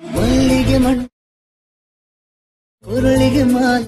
ಮಲ್ಲಿಗೆ ಮಣ್ ಕುರುಳಿಗೆ ಮಾಲೆ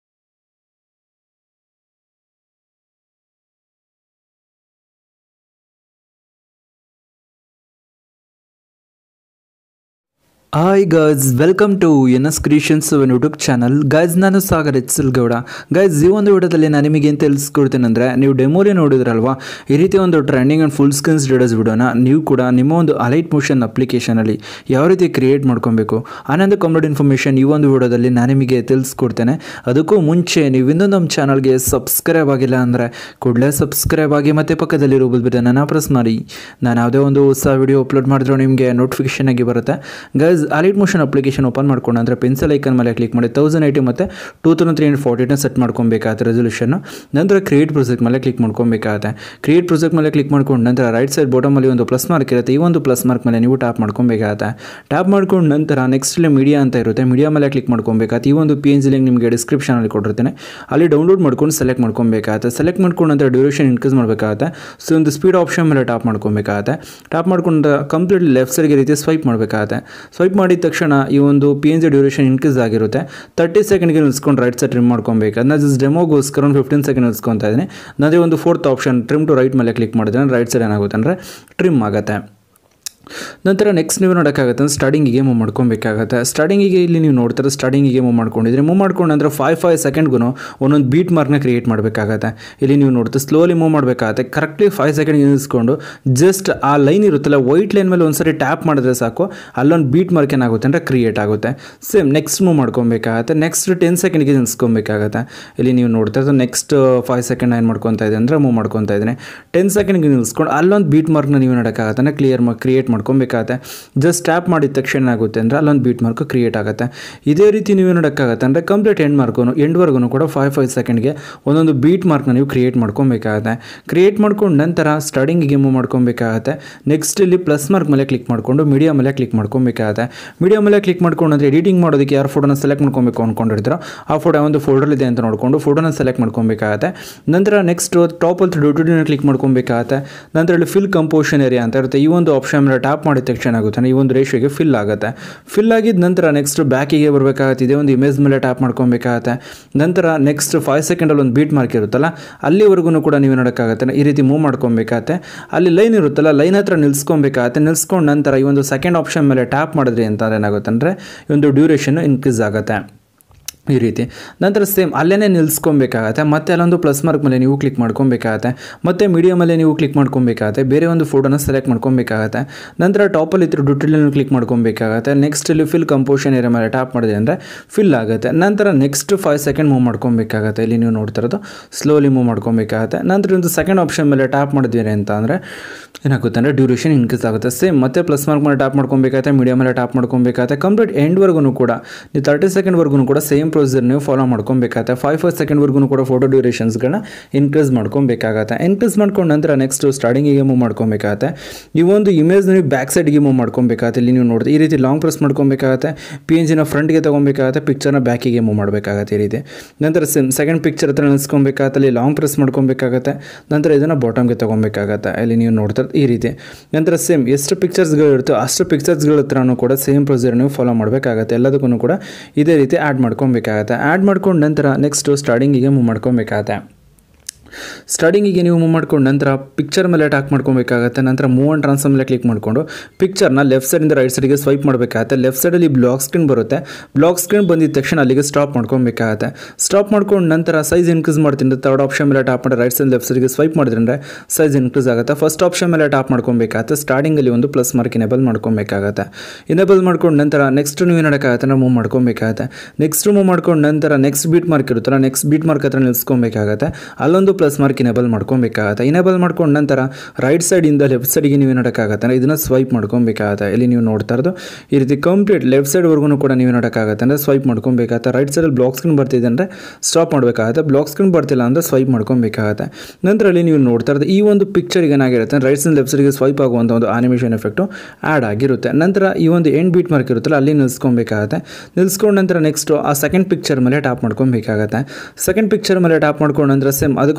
hi guys welcome to N S creations YouTube channel guys ನಾನು ಸಾಗರ್ ಎಚ್ ಗೌಡ ಗೈಸ್ ಈ ಒಂದು ವಿಡಿಯೋದಲ್ಲಿ ನಾನು ನಿಮಗೆ ಏನು ತಿಳಿಸ್ಕೊಡ್ತೇನೆಂದರೆ ನೀವು ಡೆಮೋಲಿ ನೋಡಿದ್ರಲ್ವಾ ಈ ರೀತಿ ಒಂದು trending and full screen status ವಿಡಿಯೋನ ನೀವು ಕೂಡ ನಿಮ್ಮ ಒಂದು ಅಲೈಟ್ ಮೋಷನ್ ಅಪ್ಲಿಕೇಶನಲ್ಲಿ ಯಾವ ರೀತಿ ಕ್ರಿಯೇಟ್ ಮಾಡ್ಕೊಬೇಕು ಆನಂದ ಕಂಪ್ಲೀಟ್ ಇನ್ಫಾರ್ಮೇಷನ್ ಈ ಒಂದು ವಿಡಿಯೋದಲ್ಲಿ ನಾನು ನಿಮಗೆ ತಿಳಿಸ್ಕೊಡ್ತೇನೆ ಅದಕ್ಕೂ ಮುಂಚೆ ನೀವು ಇನ್ನೂ ನಮ್ಮ ಚಾನಲ್ಗೆ ಸಬ್ಸ್ಕ್ರೈಬ್ ಆಗಿಲ್ಲ ಅಂದರೆ ಕೂಡಲೇ ಸಬ್ಸ್ಕ್ರೈಬ್ ಆಗಿ ಮತ್ತು ಪಕ್ಕದಲ್ಲಿರೋ ಬಟನ್ನ ಪ್ರೆಸ್ ಮಾಡಿ ನಾನು ಯಾವುದೇ ಒಂದು ಹೊಸ ವಿಡಿಯೋ ಅಪ್ಲೋಡ್ ಮಾಡಿದ್ರು ನಿಮಗೆ ನೋಟಿಫಿಕೇಶನ್ ಆಗಿ ಬರುತ್ತೆ guys Alight Motion application open ಮಾಡ್ಕೊಂಡು ಅಂದರೆ ಪೆನ್ಸಿಲ್ ಐಕನ್ ಮೇಲೆ ಕ್ಲಿಕ್ ಮಾಡಿ ತೌಸಂಡ್ ಏಯ್ಟಿ ಮತ್ತು ಟೂ ತೌಸಂಡ್ ತ್ರೀ ಹಂಡ್ರೆಡ್ ಫಾರ್ಟಿನ ಸೆಟ್ ಮಾಡ್ಕೊಬೇಕಾಗುತ್ತೆ ರೆಸೊಲ್ಯೂಷನ್ ನಂತರ ಕ್ರಿಯೇಟ್ ಪ್ರೊಜೆಕ್ಟ್ ಮೇಲೆ ಕ್ಲಿಕ್ ಮಾಡ್ಕೊಬೇಕಾಗುತ್ತೆ ಕ್ರಿಯೇಟ್ ಪ್ರೊಜೆಕ್ಟ್ ಮೇಲೆ ಕ್ಲಿಕ್ ಮಾಡ್ಕೊಂಡು ನಂತರ ರೈಟ್ ಸೈಡ್ ಬಾಟಮಲ್ಲಿ ಒಂದು ಪ್ಲಸ್ ಮಾರ್ಕ್ ಇರುತ್ತೆ ಈ ಒಂದು ಪ್ಲಸ್ ಮಾರ್ಕ್ ಮೇಲೆ ನೀವು ಟ್ಯಾಪ್ ಮಾಡ್ಕೊಬೇಕಾಗುತ್ತೆ ಟ್ಯಾಪ್ ಮಾಡ್ಕೊಂಡು ನಂತರ ನೆಕ್ಸ್ಟ್ ಮೀಡಿಯಾ ಅಂತ ಇರುತ್ತೆ ಮೀಡಿಯಾ ಮೇಲೆ ಕ್ಲಿಕ್ ಮಾಡ್ಕೊಬೇಕಾಗುತ್ತೆ ಈ ಒಂದು ಪಿ ಎನ್ ಜಿ ಲಿಂಕ್ ನಿಮಗೆ ಡಿಸ್ಕ್ರಿಪ್ಷನಲ್ಲಿ ಕೊಟ್ಟಿರ್ತೀನಿ ಅಲ್ಲಿ ಡೌನ್ಲೋಡ್ ಮಾಡ್ಕೊಂಡು ಸೆಲೆಕ್ಟ್ ಮಾಡ್ಕೊಬೇಕಾಗುತ್ತೆ ಸೆಲೆಕ್ಟ್ ಮಾಡ್ಕೊಂಡು ನಂತರ ಡ್ಯೂರೇಷನ್ ಇನ್ಕ್ರೀಸ್ ಮಾಡಬೇಕಾಗುತ್ತೆ ಸೊ ಒಂದು ಸ್ಪೀಡ್ ಆಪ್ಷನ್ ಮೇಲೆ ಟ್ಯಾಪ್ ಮಾಡ್ಕೊಬೇಕಾಗುತ್ತೆ ಟ್ಯಾಪ್ ಮಾಡ್ಕೊಂಡು ಕಂಪ್ಲೀಟ್ ಲೆಫ್ಟ್ ಸೈಡ್ಗೆ ರೀತಿ ಸ್ವೈಪ್ ಮಾಡಬೇಕಾಗುತ್ತೆ ಸ್ವೈಪ್ ಮಾಡಿದ ತಕ್ಷಣ ಈ ಒಂದು P N G duration increase ಆಗಿರುತ್ತೆ ತರ್ಟಿ ಸೆಕೆಂಡ್ಗೆ ನಿಲ್ಸ್ಕೊಂಡು ರೈಟ್ ಸೈಡ್ ಟ್ರಿಮ್ ಮಾಡ್ಕೊಬೇಕು ಅದನ್ನ ಜಸ್ಟ್ ಡೆಮೋಗೋಸ್ಕರ ಒಂದು ಫಿಫ್ಟೀನ್ ಸೆಕೆಂಡ್ ನಿಲ್ಸ್ಕೊತಾ ಇದ್ದೀನಿ ನಂತರ ಒಂದು fourth option trim to right ಮೇಲೆ ಕ್ಲಿಕ್ ಮಾಡಿದ್ರೆ ರೈಟ್ ಸೈಡ್ ಏನಾಗುತ್ತೆ ಅಂದರೆ ಟ್ರಿಮ್ ಆಗುತ್ತೆ ನಂತರ ನೆಕ್ಸ್ಟ್ ನೀವು ನೋಡೋಕ್ಕಾಗತ್ತೆ ಅಂದ್ರೆ ಸ್ಟಾರ್ಟಿಂಗಿಗೆ ಮೂವ್ ಮಾಡ್ಕೊಬೇಕಾಗತ್ತೆ ಸ್ಟಾರ್ಟಿಂಗಿಗೆ ಇಲ್ಲಿ ನೀವು ನೋಡ್ತಾರೆ ಸ್ಟಾರ್ಟಿಂಗಿಗೆ ಮೂವ್ ಮಾಡ್ಕೊಂಡಿದ್ರೆ ಮೂವ್ ಮಾಡ್ಕೊಂಡು ಅಂದರೆ ಫೈವ್ ಫೈವ್ ಸೆಕೆಂಡ್ಗೂ ಒಂದೊಂದು ಬೀಟ್ ಮಾರ್ಕ್ನ ಕ್ರಿಯೇಟ್ ಮಾಡಬೇಕಾಗತ್ತೆ ಇಲ್ಲಿ ನೀವು ನೋಡ್ತಾ ಸ್ಲೋಲಿ ಮೂವ್ ಮಾಡಬೇಕಾಗತ್ತೆ ಕರೆಕ್ಟ್ಲಿ ಫೈವ್ ಸೆಕೆಂಡ್ ನಿಲ್ಲಿಸ್ಕೊಂಡು ಜಸ್ಟ್ ಆ ಲೈನ್ ಇರುತ್ತಲ್ಲ ವೈಟ್ ಲೈನ್ ಮೇಲೆ ಒಂದ್ಸರಿ ಟ್ಯಾಪ್ ಮಾಡಿದ್ರೆ ಸಾಕು ಅಲ್ಲೊಂದು ಬೀಟ್ ಮಾರ್ಕ್ ಏನಾಗುತ್ತೆ ಅಂದರೆ ಕ್ರಿಯೇಟ್ ಆಗುತ್ತೆ ಸೇಮ್ ನೆಕ್ಸ್ಟ್ ಮೂವ್ ಮಾಡ್ಕೊಬೇಕಾಗತ್ತೆ ನೆಕ್ಸ್ಟ್ ಟೆನ್ ಸೆಕೆಂಡ್ಗೆ ನಿಲ್ಸ್ಕೊಬೇಕಾಗತ್ತೆ ಇಲ್ಲಿ ನೀವು ನೋಡ್ತಾ ಇರೋದು ನೆಕ್ಸ್ಟ್ ಫೈವ್ ಸೆಕೆಂಡ್ ಏನು ಮಾಡ್ಕೊತಾ ಇದೆ ಅಂದರೆ ಮೂವ್ ಮಾಡ್ಕೊತಾ ಇದ್ದೀನಿ ಟೆನ್ ಸೆಕೆಂಡ್ಗೆ ನಿಲ್ಸ್ಕೊಂಡು ಅಲ್ಲೊಂದು ಬೀಟ್ ಮಾರ್ಕ್ನ ನೀವು ನೋಡೋಕ್ಕಾಗತ್ತೆ ಅಂದರೆ ಕ್ಲಿಯರ್ ಮಾರ್ಕ್ ಕ್ರಿಯೇಟ್ ಮಾಡ್ಕೊಬೇಕಾಗತ್ತೆ ಜಸ್ಟ್ ಟ್ಯಾಪ್ ಮಾಡಿದ ತಕ್ಷಣ ಏನಾಗುತ್ತೆ ಅಂದರೆ ಅಲ್ಲೊಂದು ಬೀಟ್ ಮಾರ್ಕ್ ಕ್ರಿಯೇಟ್ ಆಗುತ್ತೆ ಇದೇ ರೀತಿ ನೀವು ನೋಡೋಕ್ಕಾಗತ್ತೆ ಅಂದರೆ ಕಂಪ್ಲೀಟ್ ಎಂಡ್ ಮಾರ್ಕು ಎಂಡ್ವರೆಗೂ ಕೂಡ ಫೈವ್ ಫೈವ್ ಸೆಕೆಂಡ್ಗೆ ಒಂದೊಂದು ಬೀಟ್ ಮಾರ್ಕ್ನ ನೀವು ಕ್ರಿಯೇಟ್ ಮಾಡ್ಕೊಬೇಕಾಗತ್ತೆ ಕ್ರಿಯೇಟ್ ಮಾಡ್ಕೊಂಡು ನಂತರ ಸ್ಟಾರ್ಟಿಂಗಿಗೆ ಮೂವ್ ಮಾಡ್ಕೊಬೇಕಾಗತ್ತೆ ನೆಕ್ಸ್ಟ್ ಇಲ್ಲಿ ಪ್ಲಸ್ ಮಾರ್ಕ್ ಮೇಲೆ ಕ್ಲಿಕ್ ಮಾಡಿಕೊಂಡು ಮೀಡಿಯಾ ಮೇಲೆ ಕ್ಲಿಕ್ ಮಾಡ್ಕೊಬೇಕಾಗತ್ತೆ ಮೀಡಿಯಾ ಮೇಲೆ ಕ್ಲಿಕ್ ಮಾಡ್ಕೊಂಡು ಅಂದರೆ ಎಡಿಟಿಂಗ್ ಮಾಡೋದಕ್ಕೆ ಯಾರು ಫೋಟೋನ ಸೆಲೆಕ್ಟ್ ಮಾಡ್ಕೊಬೇಕು ಅಂದ್ಕೊಂಡಿರ್ತಾರೋ ಆ ಫೋಟೋ ಒಂದು ಫೋಲ್ಡರ್ ಇದೆ ಅಂತ ನೋಡಿಕೊಂಡು ಫೋಟೋನ ಸೆಲೆಕ್ಟ್ ಮಾಡ್ಕೊಬೇಕಾಗತ್ತೆ ನಂತರ ನೆಕ್ಸ್ಟ್ ಟಾಪ್ ಅಲ್ಲಿ ಡ್ಯೂಟಿನ ಕ್ಲಿಕ್ ಮಾಡ್ಕೊಬೇಕಾಗತ್ತೆ ನಂತರ ಇಲ್ಲಿ ಫಿಲ್ ಕಂಪೋಷನ್ ಏರಿಯಾ ಅಂತ ಇರುತ್ತೆ ಈ ಒಂದು ಆಪ್ಷನ್ ಮೇಲೆ ಟ್ಯಾಪ್ ಮಾಡಿದ ತಕ್ಷಣ ಆಗುತ್ತೆ ಈ ಒಂದು ರೇಷಿಯೋಗೆ ಫಿಲ್ ಆಗುತ್ತೆ ಫಿಲ್ ಆಗಿದ ನಂತರ ನೆಕ್ಸ್ಟ್ ಬ್ಯಾಕಿಗೆ ಬರಬೇಕಾಗತ್ತೆ ಇದೇ ಒಂದು ಇಮೇಜ್ ಮೇಲೆ ಟ್ಯಾಪ್ ಮಾಡ್ಕೊಬೇಕಾಗತ್ತೆ ನಂತರ ನೆಕ್ಸ್ಟ್ ಫೈವ್ ಸೆಕೆಂಡಲ್ಲಿ ಒಂದು ಬೀಟ್ ಮಾರ್ಕ್ ಇರುತ್ತಲ್ಲ ಅಲ್ಲಿವರೆಗೂ ಕೂಡ ನೀವು ನೋಡೋಕ್ಕಾಗತ್ತೆ ಈ ರೀತಿ ಮೂವ್ ಮಾಡ್ಕೊಬೇಕಾಗತ್ತೆ ಅಲ್ಲಿ ಲೈನ್ ಇರುತ್ತಲ್ಲ ಲೈನ್ ಹತ್ರ ನಿಲ್ಸ್ಕೊಬೇಕಾಗತ್ತೆ ನಿಲ್ಸ್ಕೊಂಡು ನಂತರ ಈ ಒಂದು ಸೆಕೆಂಡ್ ಆಪ್ಷನ್ ಮೇಲೆ ಟ್ಯಾಪ್ ಮಾಡಿದ್ರಿ ಅಂತ ಏನಾಗುತ್ತೆ ಅಂದರೆ ಈ ಒಂದು ಡ್ಯೂರೇಷನ್ ಇನ್ಕ್ರೀಸ್ ಆಗುತ್ತೆ ಈ ರೀತಿ ನಂತರ ಸೇಮ್ ಅಲ್ಲೇ ನಿಲ್ಸ್ಕೊಬೇಕಾಗತ್ತೆ ಮತ್ತೆ ಅಲ್ಲೊಂದು ಪ್ಲಸ್ ಮಾರ್ಕ್ ಮೇಲೆ ನೀವು ಕ್ಲಿಕ್ ಮಾಡ್ಕೊಬೇಕಾಗತ್ತೆ ಮತ್ತೆ ಮೀಡಿಯಮಲ್ಲೇ ನೀವು ಕ್ಲಿಕ್ ಮಾಡ್ಕೊಬೇಕಾಗತ್ತೆ ಬೇರೆ ಒಂದು ಫೋಟೋನ ಸೆಲೆಕ್ಟ್ ಮಾಡ್ಕೊಬೇಕಾಗತ್ತೆ ನಂತರ ಟಾಪಲ್ಲಿ ಇತ್ತು ಡುಟಿಲನ್ನು ಕ್ಲಿಕ್ ಮಾಡ್ಕೊಬೇಕಾಗತ್ತೆ ನೆಕ್ಸ್ಟ್ ಇಲ್ಲಿ ಫಿಲ್ ಕಂಪೋಷನ್ ಏರಿಯಾ ಮೇಲೆ ಟ್ಯಾಪ್ ಮಾಡಿದೆ ಅಂದರೆ ಫಿಲ್ ಆಗುತ್ತೆ ನಂತರ ನೆಕ್ಸ್ಟ್ ಫೈವ್ ಸೆಕೆಂಡ್ ಮೂವ್ ಮಾಡ್ಕೊಬೇಕಾಗತ್ತೆ ಇಲ್ಲಿ ನೀವು ನೋಡ್ತಾ ಇರೋದು ಸ್ಲೋಲಿ ಮೂವ್ ಮಾಡ್ಕೊಬೇಕಾಗತ್ತೆ ನಂತರ ಒಂದು ಸೆಕೆಂಡ್ ಆಪ್ಷನ್ ಮೇಲೆ ಟ್ಯಾಪ್ ಮಾಡಿದ್ದೀರಿ ಅಂತ ಅಂದರೆ ಏನಾಗುತ್ತೆ ಅಂದರೆ ಡ್ಯೂರೇಷನ್ ಇನ್ಕ್ರೀಸ್ ಆಗುತ್ತೆ ಸೇಮ್ ಮತ್ತೆ ಪ್ಲಸ್ ಮಾರ್ಕ್ ಮೇಲೆ ಟ್ಯಾಪ್ ಮಾಡ್ಕೊಬೇಕಾಗತ್ತೆ ಮೀಡಿಯಮ್ ಮೇಲೆ ಟ್ಯಾಪ್ ಮಾಡ್ಕೊಬೇಕಾಗತ್ತೆ ಕಂಪ್ಲೀಟ್ ಎಂಡ್ವರೆಗೂ ಕೂಡ ನೀವು ತರ್ಟಿ ಸೆಕೆಂಡ್ವರೆಗೂ ಕೂಡ ಸೇಮ್ ಪ್ರೊಸೀಜರ್ ನೀವು ಫಾಲೋ ಮಾಡ್ಕೊಬೇಕಾಗತ್ತೆ ಫೈವ್ ಫೈವ್ ಸೆಕೆಂಡ್ವರೆಗೂ ಕೂಡ ಫೋಟೋ ಡ್ಯೂರೇಷನ್ಸ್ಗಳನ್ನ ಇನ್ಕ್ರೀಸ್ ಮಾಡ್ಕೊಬೇಕಾಗತ್ತೆ ಇನ್ಕ್ರೀಸ್ ಮಾಡ್ಕೊಂಡು ನಂತರ ನೆಕ್ಸ್ಟ್ ಸ್ಟಾರ್ಟಿಂಗಿಗೆ ಮೂವ್ ಮಾಡ್ಕೊಬೇಕಾಗತ್ತೆ ಈ ಒಂದು ಇಮೇಜ್ ನೀವು ಬ್ಯಾಕ್ ಸೈಡ್ಗೆ ಮೂವ್ ಮಾಡ್ಕೊಬೇಕಾಗತ್ತೆ ಇಲ್ಲಿ ನೀವು ನೋಡಿದ್ರೆ ಈ ರೀತಿ ಲಾಂಗ್ ಪ್ರೆಸ್ ಮಾಡ್ಕೊಬೇಕಾಗತ್ತೆ ಪಿ ಎನ್ ಜಿನ ಫ್ರಂಟ್ಗೆ ತೊಗೊಬೇಕಾಗತ್ತೆ ಪಿಕ್ಚರ್ನ ಬ್ಯಾಕಿಗೆ ಮೂವ್ ಮಾಡಬೇಕಾಗತ್ತೆ ಈ ರೀತಿ ನಂತರ ಸೇಮ್ ಸೆಕೆಂಡ್ ಪಿಕ್ಚರ್ ಹತ್ರ ನಿಲ್ಸ್ಕೊಬೇಕಾಗತ್ತೆ ಅಲ್ಲಿ ಲಾಂಗ್ ಪ್ರೆಸ್ ಮಾಡ್ಕೊಬೇಕಾಗತ್ತೆ ನಂತರ ಇದನ್ನು ಬಾಟಮ್ಗೆ ತೊಗೊಬೇಕಾಗತ್ತೆ ಇಲ್ಲಿ ನೀವು ನೋಡ್ತಾ ಈ ರೀತಿ ನಂತರ ಸೇಮ್ ಎಷ್ಟು ಪಿಕ್ಚರ್ಸ್ಗಳು ಇರುತ್ತೋ ಅಷ್ಟು ಪಿಕ್ಚರ್ಸ್ಗಳ ಹತ್ರನೂ ಕೂಡ ಸೇಮ್ ಪ್ರೊಸೀಜರ್ ನೀವು ಫಾಲೋ ಮಾಡಬೇಕಾಗತ್ತೆ ಎಲ್ಲದಕ್ಕೂ ಕೂಡ ಇದೇ ರೀತಿ ಆ್ಯಡ್ ಮಾಡ್ಕೊಬೇಕಾಗತ್ತೆ ಆ್ಯಡ್ ಮಾಡ್ಕೊಂಡು ನಂತರ ನೆಕ್ಸ್ಟು ಸ್ಟಾರ್ಟಿಂಗಿಗೆ ಮೂವ್ ಮಾಡ್ಕೊಬೇಕಾಗತ್ತೆ ಸ್ಟಾರ್ಟಿಂಗಿಗೆ ನೀವು ಮೂವ್ ಮಾಡ್ಕೊಂಡು ನಂತರ ಪಿಕ್ಚರ್ ಮೇಲೆ ಟ್ಯಾಕ್ ಮಾಡ್ಕೊಬೇಕಾಗತ್ತೆ ನಂತರ ಮೂವ್ ಆ್ಯಂಡ್ ಟ್ರಾನ್ಸ್ಫರ್ ಮೇಲೆ ಕ್ಲಿಕ್ ಮಾಡಿಕೊಂಡು ಪಿಕ್ಚರ್ನ ಲೆಫ್ಟ್ ಸೈಡಿಂದ ರೈಟ್ ಸೈಡ್ಗೆ ಸ್ವೈಪ್ ಮಾಡಬೇಕಾಗತ್ತೆ ಲೆಫ್ಟ್ ಸೈಡಲ್ಲಿ ಬ್ಲಾಕ್ ಸ್ಕ್ರೀನ್ ಬರುತ್ತೆ ಬ್ಲಾಕ್ ಸ್ಕ್ರೀನ್ ಬಂದಿದ ತಕ್ಷಣ ಅಲ್ಲಿಗೆ ಸ್ಟಾಪ್ ಮಾಡ್ಕೊಬೇಕಾಗತ್ತೆ ಸ್ಟಾಪ್ ಮಾಡ್ಕೊಂಡು ನಂತರ ಸೈಜ್ ಇನ್ಕ್ರೀಸ್ ಮಾಡ್ತೀನಿ ತರ್ಡ್ ಆಪ್ಷನ್ ಮೇಲೆ ಟ್ಯಾಪ್ ಮಾಡಿ ರೈಟ್ ಸೈಡ್ ಲೆಫ್ಟ್ ಸೈಡ್ಗೆ ಸ್ವೈಪ್ ಮಾಡಿದ್ರೆ ಸೈಜ್ ಇನ್ಕ್ರೀಸ್ ಆಗುತ್ತೆ ಫಸ್ಟ್ ಆಪ್ಷನ್ ಮೇಲೆ ಟ್ಯಾಪ್ ಮಾಡ್ಕೊಬೇಕಾಗತ್ತೆ ಸ್ಟಾರ್ಟಿಂಗಲ್ಲಿ ಒಂದು ಪ್ಲಸ್ ಮಾರ್ಕ್ ಇನೇಬಲ್ ಮಾಡ್ಕೊಬೇಕಾಗತ್ತೆ ಇನೇಬಲ್ ಮಾಡ್ಕೊಂಡು ನಂತರ ನೆಕ್ಸ್ಟ್ ನೀವು ನೋಡೋಕ್ಕಾಗತ್ತೆ ನಾವು ಮೂವ್ ಮಾಡ್ಕೊಬೇಕಾಗತ್ತೆ ನೆಕ್ಸ್ಟ್ ಮೂವ್ ಮಾಡ್ಕೊಂಡು ನಂತರ ನೆಕ್ಸ್ಟ್ ಬೀಟ್ ಮಾರ್ಕ್ ಇರುತ್ತಲ್ಲ ನೆಕ್ಸ್ಟ್ ಬೀಟ್ ಮಾರ್ಕ್ ಹತ್ರ ನಿಲ್ಸ್ಕೊಬೇಕಾಗತ್ತೆ ಅಲ್ಲೊಂದು ಪ್ಲಸ್ ಮಾರ್ಕ್ ಇನೇಬಲ್ ಮಾಡ್ಕೊಬೇಕಾಗತ್ತೆ ಇನೇಬಲ್ ಮಾಡ್ಕೊಂಡು ನಂತರ ರೈಟ್ ಸೈಡಿಂದ ಲೆಫ್ಟ್ ಸೈಡಿಗೆ ನೀವು ನೋಡೋಕ್ಕಾಗತ್ತೆ ಇದನ್ನು ಸ್ವೈಪ್ ಮಾಡ್ಕೊಬೇಕಾಗತ್ತೆ ಇಲ್ಲಿ ನೀವು ನೋಡ್ತಾ ಇರೋದು ಈ ರೀತಿ ಕಂಪ್ಲೀಟ್ ಲೆಫ್ಟ್ ಸೈಡ್ವರೆಗೂ ಕೂಡ ನೀವು ನೋಡೋಕ್ಕಾಗತ್ತೆ ಅಂದರೆ ಸ್ವೈಪ್ ಮಾಡ್ಕೊಬೇಕಾಗತ್ತೆ ರೈಟ್ ಸೈಡಲ್ಲಿ ಬ್ಲಾಕ್ ಸ್ಕ್ರೀನ್ ಬರ್ತಿದೆ ಅಂದರೆ ಸ್ಟಾಪ್ ಮಾಡಬೇಕಾಗತ್ತೆ ಬ್ಲಾಕ್ ಸ್ಕ್ರೀನ್ ಬರ್ತಿಲ್ಲ ಅಂದರೆ ಸ್ವೈಪ್ ಮಾಡ್ಕೊಬೇಕಾಗತ್ತೆ ನಂತರ ಅಲ್ಲಿ ನೀವು ನೋಡ್ತಾ ಇರೋದು ಈ ಒಂದು ಪಿಕ್ಚರ್ಗೆ ಏನಾಗಿರುತ್ತೆ ರೈಟ್ ಸೈಡ್ ಲೆಫ್ಟ್ ಸೈಡ್ಗೆ ಸ್ವೈಪ್ ಆಗುವಂಥ ಒಂದು ಆನಿಮೇಷನ್ ಎಫೆಕ್ಟು ಆ್ಯಡ್ ಆಗಿರುತ್ತೆ ನಂತರ ಈ ಒಂದು ಎಂಡ್ ಬೀಟ್ ಮಾರ್ಕ್ ಇರುತ್ತಲ್ಲ ಅಲ್ಲಿ ನಿಲ್ಸ್ಕೊಬೇಕಾಗತ್ತೆ ನಿಲ್ಸ್ಕೊಂಡು ನಂತರ ನೆಕ್ಸ್ಟ್ ಆ ಸೆಕೆಂಡ್ ಪಿಕ್ಚರ್ ಮೇಲೆ ಟ್ಯಾಪ್ ಮಾಡ್ಕೊಬೇಕಾಗತ್ತೆ ಸೆಕೆಂಡ್ ಪಿಕ್ಚರ್ ಮೇಲೆ ಟ್ಯಾಪ್ ಮಾಡ್ಕೊಂಡು ನಂತರ ಸೇಮ್ ಅದಕ್ಕೂ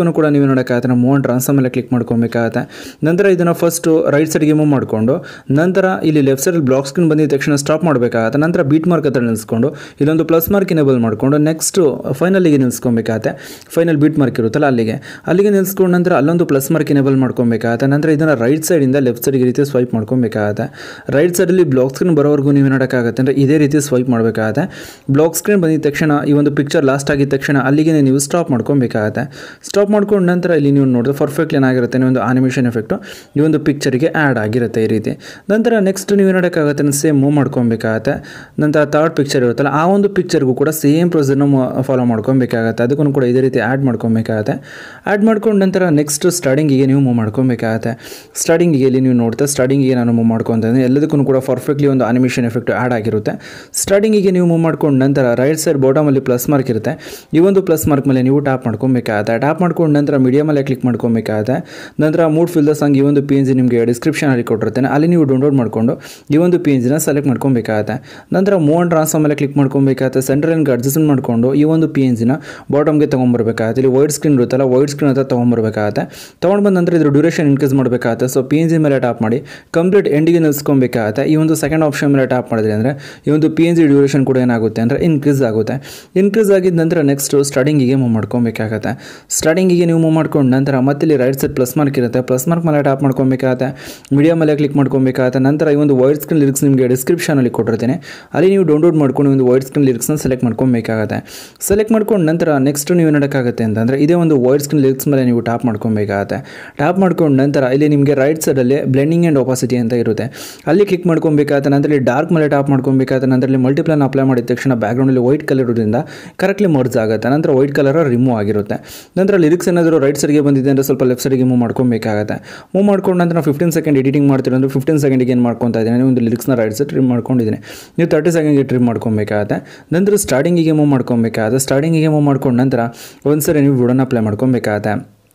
ಅದಕ್ಕೂ ಕೂಡ ನೀವು ನೋಡೋಕ್ಕಾಗತ್ತೆ ನಾವು ಮೂವ್ ಆ್ಯಂಡ್ ಟ್ರಾನ್ಸ್ಫರ್ ಮೇಲೆ ಕ್ಲಿಕ್ ಮಾಡ್ಕೊಬೇಕಾಗತ್ತೆ ನಂತರ ಇದನ್ನು ಫಸ್ಟು ರೈಟ್ ಸೈಡ್ಗೆ ಮೂವ್ ಮಾಡಿಕೊಂಡು ನಂತರ ಇಲ್ಲಿ ಲೆಫ್ಟ್ ಸೈಡಲ್ಲಿ ಬ್ಲಾಕ್ ಸ್ಕ್ರೀನ್ ಬಂದಿದ ತಕ್ಷಣ ಸ್ಟಾಪ್ ಮಾಡಬೇಕಾಗತ್ತೆ ನಂತರ ಬೀಟ್ ಮಾರ್ಕ್ ಹತ್ರ ನಿಲ್ಲಿಸ್ಕೊಂಡು ಇಲ್ಲೊಂದು ಪ್ಲಸ್ ಮಾರ್ಕ್ ಇನೇಬಲ್ ಮಾಡಿಕೊಂಡು ನೆಕ್ಸ್ಟು ಫೈನಲಿಗೆ ನಿಲ್ಲಿಸ್ಕೊಬೇಕಾಗತ್ತೆ ಫೈನಲ್ ಬೀಟ್ ಮಾರ್ಕ್ ಇರುತ್ತಲ್ಲ ಅಲ್ಲಿಗೆ ಅಲ್ಲಿಗೆ ನಿಲ್ಲಿಸ್ಕೊಂಡು ನಂತರ ಅಲ್ಲೊಂದು ಪ್ಲಸ್ ಮಾರ್ಕ್ ಇನೇಬಲ್ ಮಾಡ್ಕೊಬೇಕಾಗತ್ತೆ ನಂತರ ಇದನ್ನು ರೈಟ್ ಸೈಡಿಂದ ಲೆಫ್ಟ್ ಸೈಡ್ಗೆ ರೀತಿ ಸ್ವೈಪ್ ಮಾಡ್ಕೊಬೇಕಾಗತ್ತೆ ರೈಟ್ ಸೈಡಲ್ಲಿ ಬ್ಲಾಕ್ ಸ್ಕ್ರೀನ್ ಬರೋವರೆಗೂ ನೀವು ನೋಡೋಕ್ಕಾಗತ್ತೆ ಅಂದರೆ ಇದೇ ರೀತಿ ಸ್ವೈಪ್ ಮಾಡಬೇಕಾಗತ್ತೆ ಬ್ಲಾಕ್ ಸ್ಕ್ರೀನ್ ಬಂದಿದ ತಕ್ಷಣ ಈ ಒಂದು ಪಿಕ್ಚರ್ ಲಾಸ್ಟ್ ಆಗಿದ ತಕ್ಷಣ ಅಲ್ಲಿಗೆ ನೀವು ಸ್ಟಾಪ್ ಮಾಡ್ಕೊಬೇಕಾಗತ್ತೆ ಸ್ಟಾಪ್ ಮಾಡ್ಕೊಂಡು ನಂತರ ಇಲ್ಲಿ ನೀವು ನೋಡಿದ್ರೆ ಪರ್ಫೆಕ್ಟ್ ಏನಾಗಿರುತ್ತೆ ಒಂದು ಆನಿಮೇಷನ್ ಎಫೆಕ್ಟು ಈ ಒಂದು ಪಿಕ್ಚರಿಗೆ ಆ್ಯಡ್ ಆಗಿರುತ್ತೆ ಈ ರೀತಿ ನಂತರ ನೆಕ್ಸ್ಟ್ ನೀವು ನೋಡೋಕ್ಕಾಗತ್ತೆ ಸೇಮ್ ಮೂವ್ ಮಾಡ್ಕೊಬೇಕಾಗತ್ತೆ ನಂತರ ಥರ್ಡ್ ಪಿಕ್ಚರ್ ಇರುತ್ತಲ್ಲ ಆ ಒಂದು ಪಿಕ್ಚರ್ಗೂ ಕೂಡ ಸೇಮ್ ಪ್ರೊಸೀಜರ್ನ ಫಾಲೋ ಮಾಡ್ಕೊಬೇಕಾಗತ್ತೆ ಅದಕ್ಕೂ ಕೂಡ ಇದೇ ರೀತಿ ಆ್ಯಡ್ ಮಾಡ್ಕೊಬೇಕಾಗತ್ತೆ ಆ್ಯಡ್ ಮಾಡ್ಕೊಂಡು ನಂತರ ನೆಕ್ಸ್ಟ್ ಸ್ಟಾರ್ಟಿಂಗಿಗೆ ನೀವು ಮೂವ್ ಮಾಡ್ಕೊಬೇಕಾಗತ್ತೆ ಸ್ಟಾರ್ಟಿಂಗಿಗೆ ಇಲ್ಲಿ ನೀವು ನೋಡ್ತಾ ಸ್ಟಾರ್ಟಿಂಗಿಗೆ ನಾನು ಮೂವ್ ಮಾಡ್ಕೊತಂದ್ರೆ ಎಲ್ಲದಕ್ಕೂ ಕೂಡ ಪರ್ಫೆಕ್ಟ್ಲಿ ಒಂದು ಆನಿಮೇಷನ್ ಎಫೆಕ್ಟ್ ಆ್ಯಡ್ ಆಗಿರುತ್ತೆ ಸ್ಟಾರ್ಟಿಂಗಿಗೆ ನೀವು ಮೂವ್ ಮಾಡ್ಕೊಂಡು ನಂತರ ರೈಟ್ ಸೈಡ್ ಬಾಟಮಲ್ಲಿ ಪ್ಲಸ್ ಮಾರ್ಕ್ ಇರುತ್ತೆ ಈ ಒಂದು ಪ್ಲಸ್ ಮಾರ್ಕ್ ಮೇಲೆ ನೀವು ಟ್ಯಾಪ್ ಮಾಡ್ಕೊಬೇಕಾಗತ್ತೆ ಟ್ಯಾಪ್ ಮಾಡ್ಕೊಂಡು ನಂತರ ಮೀಡಿಯಮಲ್ಲೇ ಕ್ಲಿಕ್ ಮಾಡ್ಕೊಬೇಕಾಗತ್ತೆ ನಂತರ ಮೂಡ್ ಫಿಲ್ ದ ಸಾಂಗ್ ಈ ಒಂದು ಪಿ ಎನ್ ಜಿ ನಿಮಗೆ ಡಿಸ್ಕ್ರಿಪ್ಷನಲ್ಲಿ ಕೊಟ್ಟಿರ್ತೇನೆ ಅಲ್ಲಿ ನೀವು ಡೌನ್ಲೋಡ್ ಮಾಡಿಕೊಂಡು ಈ ಒಂದು ಪಿ ಎನ್ ಜಿನ ಸೆಲೆಕ್ಟ್ ಮಾಡ್ಕೊಬೇಕಾಗತ್ತೆ ನಂತರ ಮೂವ್ ಆ್ಯಂಡ್ ಟ್ರಾನ್ಸ್ಫರ್ ಮೇಲೆ ಕ್ಲಿಕ್ ಮಾಡ್ಕೊಬೇಕಾಗತ್ತೆ ಸೆಂಟ್ರಲ್ ಆ್ಯಂಡ್ ಅಡ್ಜಸ್ಟ್ಮೆಂಟ್ ಮಾಡಿಕೊಂಡು ಈ ಒಂದು ಪಿ ಎನ್ ಜಿನ ಬಾಟಮ್ಗೆ ತೊಗೊಂಬರ್ಬೇಕಾಗತ್ತೆ ಇಲ್ಲಿ ವೈಡ್ ಸ್ಕ್ರೀನ್ ಇರುತ್ತಲ್ಲ ವೈಡ್ ಸ್ಕ್ರೀನ್ ಹತ್ರ ತೊಗೊಂಬರ್ಬೇಕಾಗತ್ತೆ ತೊಗೊಂಡು ಬಂದ ನಂತರ ಇದ್ರ ಡ್ಯೂರೇಷನ್ ಇನ್ಕ್ರೀಸ್ ಮಾಡಬೇಕಾಗತ್ತೆ ಸೊ ಪಿ ಎನ್ ಜಿ ಮೇಲೆ ಟ್ಯಾಪ್ ಮಾಡಿ ಕಂಪ್ಲೀಟ್ ಎಂಡಿಗೆ ನಿಲ್ಸ್ಕೊಬೇಕಾಗತ್ತೆ ಈ ಒಂದು ಸೆಕೆಂಡ್ ಆಪ್ಷನ್ ಮೇಲೆ ಟ್ಯಾಪ್ ಮಾಡಿದ್ರೆ ಅಂದರೆ ಈ ಒಂದು ಪಿ ಎನ್ ಜಿ ಡ್ಯೂರೇಷನ್ ಕೂಡ ಏನಾಗುತ್ತೆ ಅಂದರೆ ಇನ್ಕ್ರೀಸ್ ಆಗುತ್ತೆ ಇನ್ಕ್ರೀಸ್ ಆಗಿದ ನಂತರ ನೆಕ್ಸ್ಟ್ ಸ್ಟಾರ್ಟಿಂಗಿಗೆ ಮೂವ್ ಮಾಡ್ಕೊಬೇಕಾಗತ್ತೆ ಸ್ಟಾರ್ಟಿಂಗಿಗೆ ನೀವು ಮೂವ್ ಮಾಡ್ಕೊಂಡು ನಂತರ ಮತ್ತೆ ಇಲ್ಲಿ ರೈಟ್ ಸೈಡ್ ಪ್ಲಸ್ ಮಾರ್ಕ್ ಇರುತ್ತೆ ಪ್ಲಸ್ ಮಾರ್ಕ್ ಮೇಲೆ ಟ್ಯಾಪ್ ಮಾಡ್ಕೊಬೇಕಾಗತ್ತೆ ಮೀಡಿಯಾ ಮೇಲೆ ಕ್ಲಿಕ್ ಮಾಡ್ಕೊಬೇಕಾಗತ್ತೆ ನಂತರ ಈ ಒಂದು ವೈಡ್ ಸ್ಕ್ರೀನ್ ಲಿರಿಕ್ಸ್ ನಿಮಗೆ ಡಿಸ್ಕ್ರಿಪ್ಷನಲ್ಲಿ ಕೊಟ್ಟಿರ್ತೀನಿ ಅಲ್ಲಿ ನೀವು ಡೌನ್ಲೋಡ್ ಮಾಡ್ಕೊಂಡು ಒಂದು ವೈಡ್ ಸ್ಕ್ರೀನ್ ಲಿರಿಕ್ಸ್ನ ಸೆಲೆಕ್ಟ್ ಮಾಡ್ಕೊಬೇಕಾಗತ್ತೆ ಸೆಲೆಕ್ಟ್ ಮಾಡ್ಕೊಂಡು ನಂತರ ನೆಕ್ಸ್ಟ್ ನೀವು ನೋಡೋಕ್ಕಾಗತ್ತೆ ಅಂತಂದರೆ ಇದೇ ಒಂದು ವೈಡ್ ಸ್ಕ್ರೀನ್ ಲಿರಿಕ್ಸ್ ಮೇಲೆ ನೀವು ಟ್ಯಾಪ್ ಮಾಡ್ಕೊಬೇಕಾಗತ್ತೆ ಟ್ಯಾಪ್ ಮಾಡ್ಕೊಂಡು ನಂತರ ಇಲ್ಲಿ ನಿಮಗೆ ರೈಟ್ ಸೈಡಲ್ಲಿ ಬ್ಲೆಂಡಿಂಗ್ ಆ್ಯಂಡ್ ಆಪಾಸಿಟಿ ಅಂತ ಇರುತ್ತೆ ಅಲ್ಲಿ ಕ್ಲಿಕ್ ಮಾಡ್ಕೊಬೇಕಾಗತ್ತೆ ನಂತರ ಇಲ್ಲಿ ಡಾರ್ಕ್ ಮೇಲೆ ಟ್ಯಾಪ್ ಮಾಡ್ಕೊಬೇಕಾಗತ್ತೆ ನಂತರ ಇಲ್ಲಿ ಮಲ್ಟಿಪ್ಲೈನ್ ಅಪ್ಲೈ ಮಾಡಿದ ತಕ್ಷಣ ಬ್ಯಾಕ್ಗ್ರೌಂಡಲ್ಲಿ ವೈಟ್ ಕಲರ್ ಇರೋದ್ರಿಂದ ಕರೆಕ್ಟ್ಲಿ ಮರ್ಜ್ ಆಗುತ್ತೆ ನಂತರ ವೈಟ್ ಕಲರ್ ರಿಮೂವ್ ಆಗಿರುತ್ತೆ ನಂತರ ಲಿರಿಕ್ಸ್ ಏನಾದರೂ ರೈಟ್ ಸೈಡ್ಗೆ ಬಂದಿದೆ ಅಂದರೆ ಸ್ವಲ್ಪ ಲೆಫ್ಟ್ ಸೈಡ್ಗೆ ಮೂವ್ ಮಾಡ್ಕೊಬೇಕಾಗತ್ತೆ ಮೂವ್ ಮಾಡ್ಕೊಂಡು ನಂತರ ಫಿಫ್ಟೀನ್ ಸೆಕೆಂಡ್ ಎಡಿಟಿಂಗ್ ಮಾಡ್ತೀರ ಅಂದರೆ ಫಿಫ್ಟೀನ್ ಸೆಕೆಂಡಿಗೆ ಏನು ಮಾಡ್ಕೊತಾ ಇದ್ದೀನಿ ಒಂದು ಲಿರಿಕ್ಸ್ನ ರೈಟ್ ಸೈಡ್ ಟ್ರಿಮ್ ಮಾಡ್ಕೊಂಡಿದ್ದೀನಿ ನೀವು ತರ್ಟಿ ಸೆಕೆಂಡ್ಗೆ ಟ್ರಿಮ್ ಮಾಡ್ಕೊಬೇಕಾಗತ್ತೆ ನಂತರ ಸ್ಟಾರ್ಟಿಂಗಿಗೆ ಮೂವ್ ಮಾಡ್ಕೊಬೇಕಾಗತ್ತೆ ಸ್ಟಾರ್ಟಿಂಗಿಗೆ ಮೂವ್ ಮಾಡ್ಕೊಂಡು ನಂತರ ಒಂದ್ಸರಿ ನೀವು ವಿಡೋನ ಅಪ್ಲೈ ಮಾಡ್ಕೊಬೇಕಾಗತ್ತೆ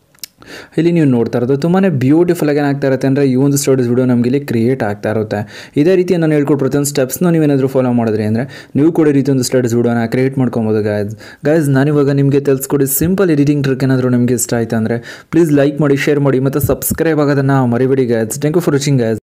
ಇಲ್ಲಿ ನೀವು ನೋಡ್ತಾ ಇರೋದು ತುಂಬಾ ಬ್ಯೂಟಿಫುಲ್ ಆಗಿ ಏನಾಗ್ತಾ ಇರುತ್ತೆ ಅಂದರೆ ಈ ಒಂದು ಸ್ಟೋರೀಸ್ ವಿಡಿಯೋ ನಮಗೆ ಇಲ್ಲಿ ಕ್ರಿಯೇಟ್ ಆಗ್ತಾ ಇರುತ್ತೆ ಇದೇ ರೀತಿ ನಾನು ಹೇಳ್ಕೊಟ್ಟು ಪ್ರತಿಯೊಂದು ಸ್ಟೆಪ್ಸ್ನ ನೀವೇನಾದರೂ ಫಾಲೋ ಮಾಡಿದ್ರಿ ಅಂದರೆ ನೀವು ಕೂಡ ಈ ರೀತಿ ಒಂದು ಸ್ಟಡೀಸ್ ವಿಡಿಯೋನ ಕ್ರಿಯೇಟ್ ಮಾಡ್ಕೊಬೋದು ಗಾಯ್ಸ್ ಗಾಯ್ಸ್ ನಾನಿವಾಗ ನಿಮಗೆ ತಿಳಿಸ್ಕೊಡಿ ಸಿಂಪಲ್ ಎಡಿಟಿಂಗ್ ಟ್ರಿಕ್ ಏನಾದರೂ ನಿಮಗೆ ಇಷ್ಟ ಆಯ್ತು ಅಂದರೆ ಪ್ಲೀಸ್ ಲೈಕ್ ಮಾಡಿ ಶೇರ್ ಮಾಡಿ ಮತ್ತು ಸಬ್ಸ್ಕ್ರೈಬ್ ಆಗೋದನ್ನು ಮರಿಬೇಡಿ guys thank you for watching guys